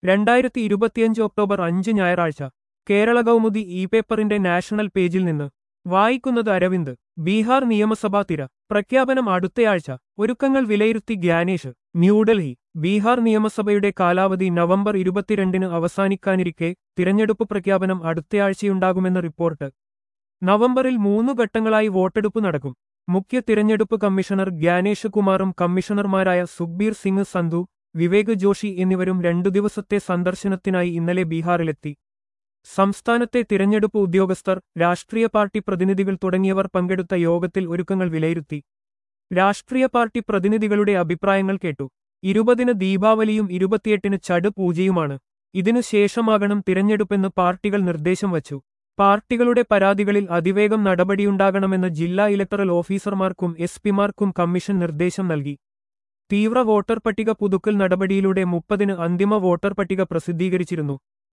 രണ്ടായിരത്തി ഇരുപത്തിയഞ്ച് ഒക്ടോബർ അഞ്ച് ഞായറാഴ്ച കേരള കൗമുദി ഇ പേപ്പറിന്റെ നാഷണൽ പേജിൽ നിന്ന് വായിക്കുന്നത് അരവിന്ദ് ബീഹാർ നിയമസഭാ തിര പ്രഖ്യാപനം അടുത്തയാഴ്ച ഒരുക്കങ്ങൾ വിലയിരുത്തി ഗ്യാനേഷ് ന്യൂഡൽഹി ബീഹാർ നിയമസഭയുടെ കാലാവധി നവംബർ ഇരുപത്തിരണ്ടിന് അവസാനിക്കാനിരിക്കെ തിരഞ്ഞെടുപ്പ് പ്രഖ്യാപനം അടുത്തയാഴ്ചയുണ്ടാകുമെന്ന് റിപ്പോർട്ട് നവംബറിൽ മൂന്നു ഘട്ടങ്ങളായി വോട്ടെടുപ്പ് നടക്കും മുഖ്യ തിരഞ്ഞെടുപ്പ് കമ്മീഷണർ ഗ്യാനേഷ് കുമാറും കമ്മീഷണർമാരായ സുഖ്ബീർ സിംഗ് സന്ധു വിവേക് ജോഷി എന്നിവരും രണ്ടു ദിവസത്തെ സന്ദർശനത്തിനായി ഇന്നലെ ബീഹാറിലെത്തി സംസ്ഥാനത്തെ തിരഞ്ഞെടുപ്പ് ഉദ്യോഗസ്ഥർ രാഷ്ട്രീയ പാർട്ടി പ്രതിനിധികൾ തുടങ്ങിയവർ പങ്കെടുത്ത യോഗത്തിൽ ഒരുക്കങ്ങൾ വിലയിരുത്തി രാഷ്ട്രീയ പാർട്ടി പ്രതിനിധികളുടെ അഭിപ്രായങ്ങൾ കേട്ടു ഇരുപതിന് ദീപാവലിയും ഇരുപത്തിയെട്ടിന് ചട് പൂജയുമാണ് ഇതിനു ശേഷമാകണം തിരഞ്ഞെടുപ്പെന്ന് പാർട്ടികൾ നിർദ്ദേശം വച്ചു പാർട്ടികളുടെ പരാതികളിൽ അതിവേഗം നടപടിയുണ്ടാകണമെന്ന് ജില്ലാ ഇലക്ടറൽ ഓഫീസർമാർക്കും എസ് പിമാർക്കും കമ്മീഷൻ നിർദ്ദേശം നൽകി തീവ്ര വോട്ടർ പട്ടിക പുതുക്കൽ നടപടിയിലൂടെ മുപ്പതിന് അന്തിമ വോട്ടർ പട്ടിക പ്രസിദ്ധീകരിച്ചിരുന്നു